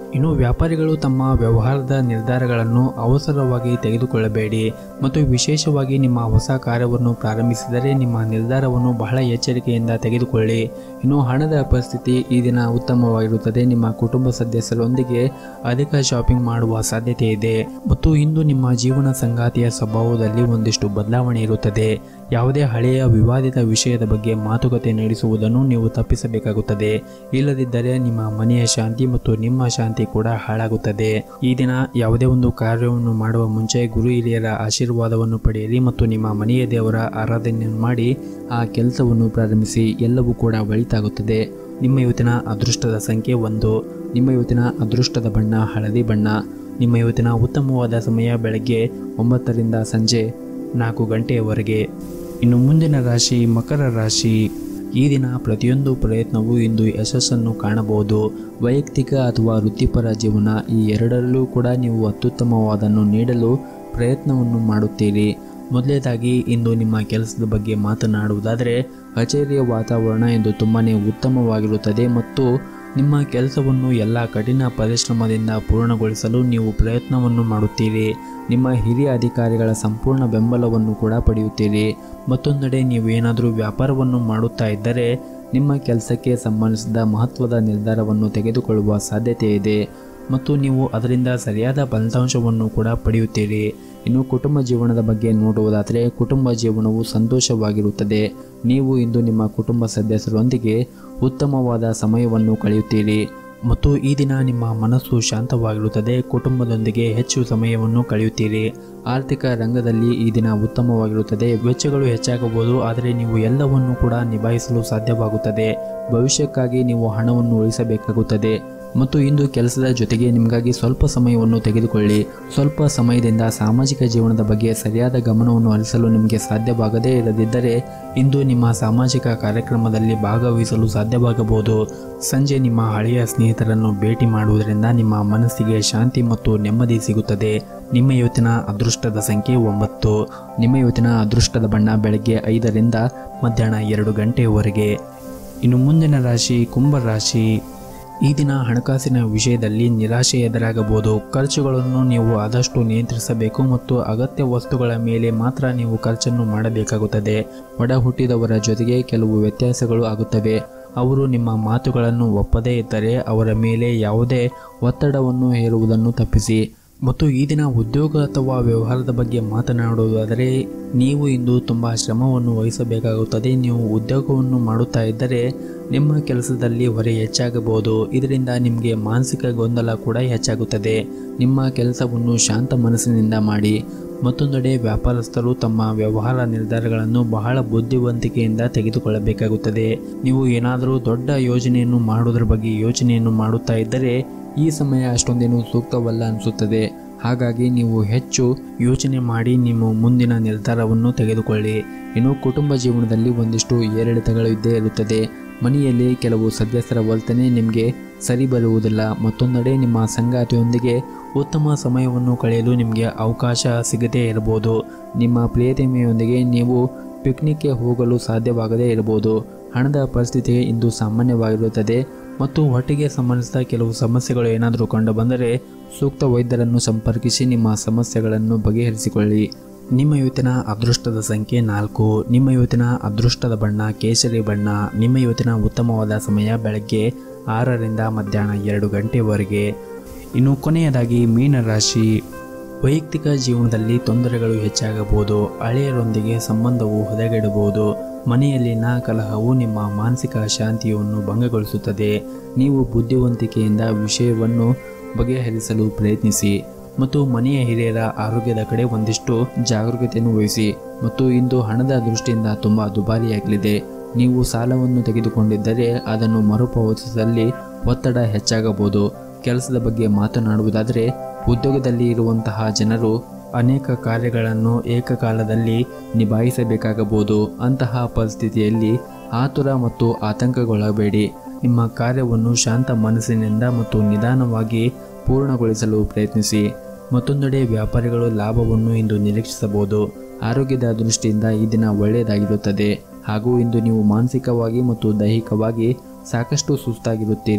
ಇನ್ನು ವ್ಯಾಪಾರಿಗಳು ತಮ್ಮ ವ್ಯವಹಾರದ ನಿರ್ಧಾರಗಳನ್ನು ಅವಸರವಾಗಿ ತೆಗೆದುಕೊಳ್ಳಬೇಡಿ ಮತ್ತು ವಿಶೇಷವಾಗಿ ನಿಮ್ಮ ಹೊಸ ಕಾರ್ಯವನ್ನು ಪ್ರಾರಂಭಿಸಿದರೆ ನಿಮ್ಮ ನಿರ್ಧಾರವನ್ನು ಬಹಳ ಎಚ್ಚರಿಕೆಯಿಂದ ತೆಗೆದುಕೊಳ್ಳಿ ಇನ್ನು ಹಣದ ಪರಿಸ್ಥಿತಿ ಈ ದಿನ ಉತ್ತಮವಾಗಿರುತ್ತದೆ ನಿಮ್ಮ ಕುಟುಂಬ ಸದಸ್ಯರೊಂದಿಗೆ ಅಧಿಕ ಶಾಪಿಂಗ್ ಮಾಡುವ ಸಾಧ್ಯತೆ ಇದೆ ಮತ್ತು ಇಂದು ನಿಮ್ಮ ಜೀವನ ಸಂಗಾತಿಯ ಸ್ವಭಾವದಲ್ಲಿ ಒಂದಿಷ್ಟು ಬದಲಾವಣೆ ಇರುತ್ತದೆ ಯಾವುದೇ ಹಳೆಯ ವಿವಾದಿತ ವಿಷಯದ ಬಗ್ಗೆ ಮಾತುಕತೆ ನಡೆಸುವುದನ್ನು ನೀವು ತಪ್ಪಿಸಬೇಕಾಗುತ್ತದೆ ಇಲ್ಲದಿದ್ದರೆ ನಿಮ್ಮ ಮನೆಯ ಶಾಂತಿ ಮತ್ತು ನಿಮ್ಮ ಶಾಂತಿ ಕೂಡ ಹಾಳಾಗುತ್ತದೆ ಈ ದಿನ ಯಾವುದೇ ಒಂದು ಕಾರ್ಯವನ್ನು ಮಾಡುವ ಮುಂಚೆ ಗುರು ಹಿರಿಯರ ಆಶೀರ್ವಾದವನ್ನು ಪಡೆಯಿರಿ ಮತ್ತು ನಿಮ್ಮ ಮನೆಯ ದೇವರ ಆರಾಧನೆಯನ್ನು ಮಾಡಿ ಆ ಕೆಲಸವನ್ನು ಪ್ರಾರಂಭಿಸಿ ಎಲ್ಲವೂ ಕೂಡ ಒಳಿತಾಗುತ್ತದೆ ನಿಮ್ಮ ಇವತ್ತಿನ ಅದೃಷ್ಟದ ಸಂಖ್ಯೆ ಒಂದು ನಿಮ್ಮ ಇವತ್ತಿನ ಅದೃಷ್ಟದ ಬಣ್ಣ ಹಳದಿ ಬಣ್ಣ ನಿಮ್ಮ ಇವತ್ತಿನ ಉತ್ತಮವಾದ ಸಮಯ ಬೆಳಗ್ಗೆ ಒಂಬತ್ತರಿಂದ ಸಂಜೆ ನಾಲ್ಕು ಗಂಟೆಯವರೆಗೆ ಇನ್ನು ಮುಂದಿನ ರಾಶಿ ಮಕರ ರಾಶಿ ಈ ದಿನ ಪ್ರತಿಯೊಂದು ಪ್ರಯತ್ನವೂ ಇಂದು ಯಶಸ್ಸನ್ನು ಕಾಣಬಹುದು ವೈಯಕ್ತಿಕ ಅಥವಾ ವೃತ್ತಿಪರ ಜೀವನ ಈ ಎರಡರಲ್ಲೂ ಕೂಡ ನೀವು ಅತ್ಯುತ್ತಮವಾದನ್ನು ನೀಡಲು ಪ್ರಯತ್ನವನ್ನು ಮಾಡುತ್ತೀರಿ ಮೊದಲನೇದಾಗಿ ಇಂದು ನಿಮ್ಮ ಕೆಲಸದ ಬಗ್ಗೆ ಮಾತನಾಡುವುದಾದರೆ ಕಚೇರಿಯ ವಾತಾವರಣ ಇಂದು ತುಂಬಾ ಉತ್ತಮವಾಗಿರುತ್ತದೆ ಮತ್ತು ನಿಮ್ಮ ಕೆಲಸವನ್ನು ಎಲ್ಲ ಕಠಿಣ ಪರಿಶ್ರಮದಿಂದ ಪೂರ್ಣಗೊಳಿಸಲು ನೀವು ಪ್ರಯತ್ನವನ್ನು ಮಾಡುತ್ತೀರಿ ನಿಮ್ಮ ಹಿರಿಯ ಅಧಿಕಾರಿಗಳ ಸಂಪೂರ್ಣ ಬೆಂಬಲವನ್ನು ಕೂಡ ಪಡೆಯುತ್ತೀರಿ ಮತ್ತೊಂದೆಡೆ ನೀವು ಏನಾದರೂ ವ್ಯಾಪಾರವನ್ನು ಮಾಡುತ್ತಾ ಇದ್ದರೆ ನಿಮ್ಮ ಕೆಲಸಕ್ಕೆ ಸಂಬಂಧಿಸಿದ ಮಹತ್ವದ ನಿರ್ಧಾರವನ್ನು ತೆಗೆದುಕೊಳ್ಳುವ ಸಾಧ್ಯತೆ ಇದೆ ಮತ್ತು ನೀವು ಅದರಿಂದ ಸರಿಯಾದ ಫಲಿತಾಂಶವನ್ನು ಕೂಡ ಪಡೆಯುತ್ತೀರಿ ಇನ್ನು ಕುಟುಂಬ ಜೀವನದ ಬಗ್ಗೆ ನೋಡುವುದಾದರೆ ಕುಟುಂಬ ಜೀವನವು ಸಂತೋಷವಾಗಿರುತ್ತದೆ ನೀವು ಇಂದು ನಿಮ್ಮ ಕುಟುಂಬ ಸದಸ್ಯರೊಂದಿಗೆ ಉತ್ತಮವಾದ ಸಮಯವನ್ನು ಕಳೆಯುತ್ತೀರಿ ಮತ್ತು ಈ ದಿನ ನಿಮ್ಮ ಮನಸ್ಸು ಶಾಂತವಾಗಿರುತ್ತದೆ ಕುಟುಂಬದೊಂದಿಗೆ ಹೆಚ್ಚು ಸಮಯವನ್ನು ಕಳೆಯುತ್ತೀರಿ ಆರ್ಥಿಕ ರಂಗದಲ್ಲಿ ಈ ದಿನ ಉತ್ತಮವಾಗಿರುತ್ತದೆ ವೆಚ್ಚಗಳು ಹೆಚ್ಚಾಗಬಹುದು ಆದರೆ ನೀವು ಎಲ್ಲವನ್ನು ಕೂಡ ನಿಭಾಯಿಸಲು ಸಾಧ್ಯವಾಗುತ್ತದೆ ಭವಿಷ್ಯಕ್ಕಾಗಿ ನೀವು ಹಣವನ್ನು ಉಳಿಸಬೇಕಾಗುತ್ತದೆ ಮತ್ತು ಇಂದು ಕೆಲಸದ ಜೊತೆಗೆ ನಿಮಗಾಗಿ ಸ್ವಲ್ಪ ಸಮಯವನ್ನು ತೆಗೆದುಕೊಳ್ಳಿ ಸ್ವಲ್ಪ ಸಮಯದಿಂದ ಸಾಮಾಜಿಕ ಜೀವನದ ಬಗ್ಗೆ ಸರಿಯಾದ ಗಮನವನ್ನು ಹರಿಸಲು ನಿಮಗೆ ಸಾಧ್ಯವಾಗದೇ ಇರದಿದ್ದರೆ ಇಂದು ನಿಮ್ಮ ಸಾಮಾಜಿಕ ಕಾರ್ಯಕ್ರಮದಲ್ಲಿ ಭಾಗವಹಿಸಲು ಸಾಧ್ಯವಾಗಬಹುದು ಸಂಜೆ ನಿಮ್ಮ ಹಳೆಯ ಸ್ನೇಹಿತರನ್ನು ಭೇಟಿ ಮಾಡುವುದರಿಂದ ನಿಮ್ಮ ಮನಸ್ಸಿಗೆ ಶಾಂತಿ ಮತ್ತು ನೆಮ್ಮದಿ ಸಿಗುತ್ತದೆ ನಿಮ್ಮ ಇವತ್ತಿನ ಅದೃಷ್ಟದ ಸಂಖ್ಯೆ ಒಂಬತ್ತು ನಿಮ್ಮ ಇವತ್ತಿನ ಅದೃಷ್ಟದ ಬಣ್ಣ ಬೆಳಗ್ಗೆ ಐದರಿಂದ ಮಧ್ಯಾಹ್ನ ಎರಡು ಗಂಟೆಯವರೆಗೆ ಇನ್ನು ಮುಂದಿನ ರಾಶಿ ಕುಂಭ ರಾಶಿ ಈ ದಿನ ಹಣಕಾಸಿನ ವಿಷಯದಲ್ಲಿ ನಿರಾಶೆ ಎದುರಾಗಬಹುದು ಖರ್ಚುಗಳನ್ನು ನೀವು ಆದಷ್ಟು ನಿಯಂತ್ರಿಸಬೇಕು ಮತ್ತು ಅಗತ್ಯ ವಸ್ತುಗಳ ಮೇಲೆ ಮಾತ್ರ ನೀವು ಖರ್ಚನ್ನು ಮಾಡಬೇಕಾಗುತ್ತದೆ ಒಡ ಹುಟ್ಟಿದವರ ಜೊತೆಗೆ ಕೆಲವು ವ್ಯತ್ಯಾಸಗಳು ಆಗುತ್ತವೆ ಅವರು ನಿಮ್ಮ ಮಾತುಗಳನ್ನು ಒಪ್ಪದೇ ಇದ್ದರೆ ಅವರ ಮೇಲೆ ಯಾವುದೇ ಒತ್ತಡವನ್ನು ಹೇರುವುದನ್ನು ತಪ್ಪಿಸಿ ಮತ್ತು ಈ ದಿನ ಉದ್ಯೋಗ ಅಥವಾ ವ್ಯವಹಾರದ ಬಗ್ಗೆ ಮಾತನಾಡುವುದಾದರೆ ನೀವು ಇಂದು ತುಂಬ ಶ್ರಮವನ್ನು ವಹಿಸಬೇಕಾಗುತ್ತದೆ ನೀವು ಉದ್ಯೋಗವನ್ನು ಮಾಡುತ್ತಾ ಇದ್ದರೆ ನಿಮ್ಮ ಕೆಲಸದಲ್ಲಿ ಹೊರೆ ಹೆಚ್ಚಾಗಬಹುದು ಇದರಿಂದ ನಿಮಗೆ ಮಾನಸಿಕ ಗೊಂದಲ ಕೂಡ ಹೆಚ್ಚಾಗುತ್ತದೆ ನಿಮ್ಮ ಕೆಲಸವನ್ನು ಶಾಂತ ಮನಸ್ಸಿನಿಂದ ಮಾಡಿ ಮತ್ತೊಂದೆಡೆ ವ್ಯಾಪಾರಸ್ಥರು ತಮ್ಮ ವ್ಯವಹಾರ ನಿರ್ಧಾರಗಳನ್ನು ಬಹಳ ಬುದ್ಧಿವಂತಿಕೆಯಿಂದ ತೆಗೆದುಕೊಳ್ಳಬೇಕಾಗುತ್ತದೆ ನೀವು ಏನಾದರೂ ದೊಡ್ಡ ಯೋಜನೆಯನ್ನು ಮಾಡುವುದರ ಬಗ್ಗೆ ಯೋಚನೆಯನ್ನು ಮಾಡುತ್ತಾ ಇದ್ದರೆ ಈ ಸಮಯ ಅಷ್ಟೊಂದೇನು ಸೂಕ್ತವಲ್ಲ ಅನಿಸುತ್ತದೆ ಹಾಗಾಗಿ ನೀವು ಹೆಚ್ಚು ಯೋಚನೆ ಮಾಡಿ ನಿಮ್ಮ ಮುಂದಿನ ನಿರ್ಧಾರವನ್ನು ತೆಗೆದುಕೊಳ್ಳಿ ಇನ್ನು ಕುಟುಂಬ ಜೀವನದಲ್ಲಿ ಒಂದಿಷ್ಟು ಏರಿಳಿತಗಳು ಇದ್ದೇ ಇರುತ್ತದೆ ಮನೆಯಲ್ಲಿ ಕೆಲವು ಸದಸ್ಯರ ವರ್ತನೆ ನಿಮಗೆ ಸರಿ ಬರುವುದಿಲ್ಲ ಮತ್ತೊಂದೆಡೆ ನಿಮ್ಮ ಸಂಗಾತಿಯೊಂದಿಗೆ ಉತ್ತಮ ಸಮಯವನ್ನು ಕಳೆಯಲು ನಿಮಗೆ ಅವಕಾಶ ಸಿಗದೇ ಇರಬಹುದು ನಿಮ್ಮ ಪ್ರಿಯತಮೆಯೊಂದಿಗೆ ನೀವು ಪಿಕ್ನಿಕ್ಗೆ ಹೋಗಲು ಸಾಧ್ಯವಾಗದೇ ಇರಬಹುದು ಹಣದ ಪರಿಸ್ಥಿತಿ ಇಂದು ಸಾಮಾನ್ಯವಾಗಿರುತ್ತದೆ ಮತ್ತು ಹೊಟ್ಟೆಗೆ ಸಂಬಂಧಿಸಿದ ಕೆಲವು ಸಮಸ್ಯೆಗಳು ಏನಾದರೂ ಕಂಡು ಬಂದರೆ ಸೂಕ್ತ ವೈದ್ಯರನ್ನು ಸಂಪರ್ಕಿಸಿ ನಿಮ್ಮ ಸಮಸ್ಯೆಗಳನ್ನು ಬಗೆಹರಿಸಿಕೊಳ್ಳಿ ನಿಮ್ಮ ಇವತ್ತಿನ ಅದೃಷ್ಟದ ಸಂಖ್ಯೆ ನಾಲ್ಕು ನಿಮ್ಮ ಇವತ್ತಿನ ಅದೃಷ್ಟದ ಬಣ್ಣ ಕೇಸರಿ ಬಣ್ಣ ನಿಮ್ಮ ಇವತ್ತಿನ ಉತ್ತಮವಾದ ಸಮಯ ಬೆಳಗ್ಗೆ ಆರರಿಂದ ಮಧ್ಯಾಹ್ನ ಎರಡು ಗಂಟೆವರೆಗೆ ಇನ್ನು ಕೊನೆಯದಾಗಿ ಮೀನರಾಶಿ ವೈಯಕ್ತಿಕ ಜೀವನದಲ್ಲಿ ತೊಂದರೆಗಳು ಹೆಚ್ಚಾಗಬಹುದು ಹಳೆಯರೊಂದಿಗೆ ಸಂಬಂಧವು ಹದಗೆಡಬಹುದು ಮನೆಯಲ್ಲಿನ ಕಲಹವು ನಿಮ್ಮ ಮಾನಸಿಕ ಶಾಂತಿಯನ್ನು ಭಂಗಗೊಳಿಸುತ್ತದೆ ನೀವು ಬುದ್ಧಿವಂತಿಕೆಯಿಂದ ವಿಷಯವನ್ನು ಬಗೆಹರಿಸಲು ಪ್ರಯತ್ನಿಸಿ ಮತ್ತು ಮನೆಯ ಹಿರಿಯರ ಆರೋಗ್ಯದ ಕಡೆ ಒಂದಿಷ್ಟು ಜಾಗರೂಕತೆಯನ್ನು ವಹಿಸಿ ಮತ್ತು ಇಂದು ಹಣದ ದೃಷ್ಟಿಯಿಂದ ತುಂಬ ದುಬಾರಿಯಾಗಲಿದೆ ನೀವು ಸಾಲವನ್ನು ತೆಗೆದುಕೊಂಡಿದ್ದರೆ ಅದನ್ನು ಮರುಪಾವತಿಸಲು ಒತ್ತಡ ಹೆಚ್ಚಾಗಬಹುದು ಕೆಲಸದ ಬಗ್ಗೆ ಮಾತನಾಡುವುದಾದರೆ ಉದ್ಯೋಗದಲ್ಲಿ ಇರುವಂತಹ ಜನರು ಅನೇಕ ಕಾರ್ಯಗಳನ್ನು ಏಕಕಾಲದಲ್ಲಿ ನಿಭಾಯಿಸಬೇಕಾಗಬಹುದು ಅಂತಹ ಪರಿಸ್ಥಿತಿಯಲ್ಲಿ ಆತುರ ಮತ್ತು ಆತಂಕಗೊಳ್ಳಬೇಡಿ ನಿಮ್ಮ ಕಾರ್ಯವನ್ನು ಶಾಂತ ಮನಸ್ಸಿನಿಂದ ಮತ್ತು ನಿಧಾನವಾಗಿ ಪೂರ್ಣಗೊಳಿಸಲು ಪ್ರಯತ್ನಿಸಿ ಮತ್ತೊಂದೆಡೆ ವ್ಯಾಪಾರಿಗಳು ಲಾಭವನ್ನು ಇಂದು ನಿರೀಕ್ಷಿಸಬಹುದು ಆರೋಗ್ಯದ ದೃಷ್ಟಿಯಿಂದ ಈ ದಿನ ಒಳ್ಳೆಯದಾಗಿರುತ್ತದೆ ಹಾಗೂ ಇಂದು ನೀವು ಮಾನಸಿಕವಾಗಿ ಮತ್ತು ದೈಹಿಕವಾಗಿ ಸಾಕಷ್ಟು ಸುಸ್ತಾಗಿರುತ್ತೀರಿ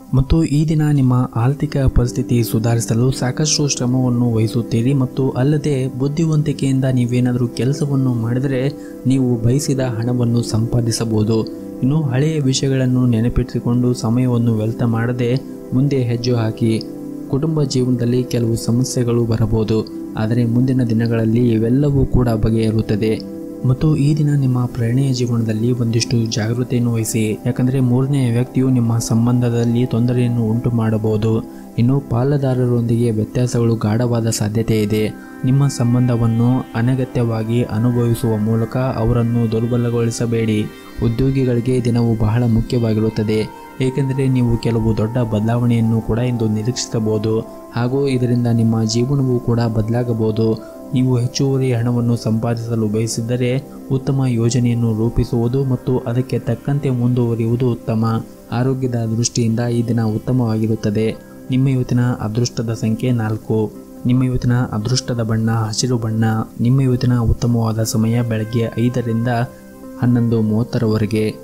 ಮತ್ತು ಈ ದಿನ ನಿಮ್ಮ ಆರ್ಥಿಕ ಪರಿಸ್ಥಿತಿ ಸುಧಾರಿಸಲು ಸಾಕಷ್ಟು ಶ್ರಮವನ್ನು ವಹಿಸುತ್ತೀರಿ ಮತ್ತು ಅಲ್ಲದೆ ಬುದ್ಧಿವಂತಿಕೆಯಿಂದ ನೀವೇನಾದರೂ ಕೆಲಸವನ್ನು ಮಾಡಿದರೆ ನೀವು ಬಯಸಿದ ಹಣವನ್ನು ಸಂಪಾದಿಸಬಹುದು ಇನ್ನು ಹಳೆಯ ವಿಷಯಗಳನ್ನು ನೆನಪಿಟ್ಟುಕೊಂಡು ಸಮಯವನ್ನು ವ್ಯರ್ಥ ಮಾಡದೆ ಮುಂದೆ ಹೆಜ್ಜೆ ಹಾಕಿ ಕುಟುಂಬ ಜೀವನದಲ್ಲಿ ಕೆಲವು ಸಮಸ್ಯೆಗಳು ಬರಬಹುದು ಆದರೆ ಮುಂದಿನ ದಿನಗಳಲ್ಲಿ ಇವೆಲ್ಲವೂ ಕೂಡ ಬಗೆಹರುತ್ತದೆ ಮತ್ತು ಈ ದಿನ ನಿಮ್ಮ ಪ್ರಣಯ ಜೀವನದಲ್ಲಿ ಒಂದಿಷ್ಟು ಜಾಗೃತಿಯನ್ನು ವಹಿಸಿ ಯಾಕಂದರೆ ಮೂರನೇ ವ್ಯಕ್ತಿಯು ನಿಮ್ಮ ಸಂಬಂಧದಲ್ಲಿ ತೊಂದರೆಯನ್ನು ಉಂಟು ಮಾಡಬಹುದು ಇನ್ನು ಪಾಲುದಾರರೊಂದಿಗೆ ವ್ಯತ್ಯಾಸಗಳು ಗಾಢವಾದ ಸಾಧ್ಯತೆ ಇದೆ ನಿಮ್ಮ ಸಂಬಂಧವನ್ನು ಅನಗತ್ಯವಾಗಿ ಅನುಭವಿಸುವ ಮೂಲಕ ಅವರನ್ನು ದುರ್ಬಲಗೊಳಿಸಬೇಡಿ ಉದ್ಯೋಗಿಗಳಿಗೆ ದಿನವು ಬಹಳ ಮುಖ್ಯವಾಗಿರುತ್ತದೆ ಏಕೆಂದರೆ ನೀವು ಕೆಲವು ದೊಡ್ಡ ಬದಲಾವಣೆಯನ್ನು ಕೂಡ ಇಂದು ನಿರೀಕ್ಷಿಸಬಹುದು ಹಾಗೂ ಇದರಿಂದ ನಿಮ್ಮ ಜೀವನವೂ ಕೂಡ ಬದಲಾಗಬಹುದು ನೀವು ಹೆಚ್ಚುವರಿ ಹಣವನ್ನು ಸಂಪಾದಿಸಲು ಬಯಸಿದ್ದರೆ ಉತ್ತಮ ಯೋಜನೆಯನ್ನು ರೂಪಿಸುವುದು ಮತ್ತು ಅದಕ್ಕೆ ತಕ್ಕಂತೆ ಮುಂದುವರಿಯುವುದು ಉತ್ತಮ ಆರೋಗ್ಯದ ದೃಷ್ಟಿಯಿಂದ ಈ ದಿನ ಉತ್ತಮವಾಗಿರುತ್ತದೆ ನಿಮ್ಮ ಇವತ್ತಿನ ಅದೃಷ್ಟದ ಸಂಖ್ಯೆ ನಾಲ್ಕು ನಿಮ್ಮ ಇವತ್ತಿನ ಅದೃಷ್ಟದ ಬಣ್ಣ ಹಸಿರು ಬಣ್ಣ ನಿಮ್ಮ ಇವತ್ತಿನ ಉತ್ತಮವಾದ ಸಮಯ ಬೆಳಗ್ಗೆ ಐದರಿಂದ ಹನ್ನೊಂದು ಮೂವತ್ತರವರೆಗೆ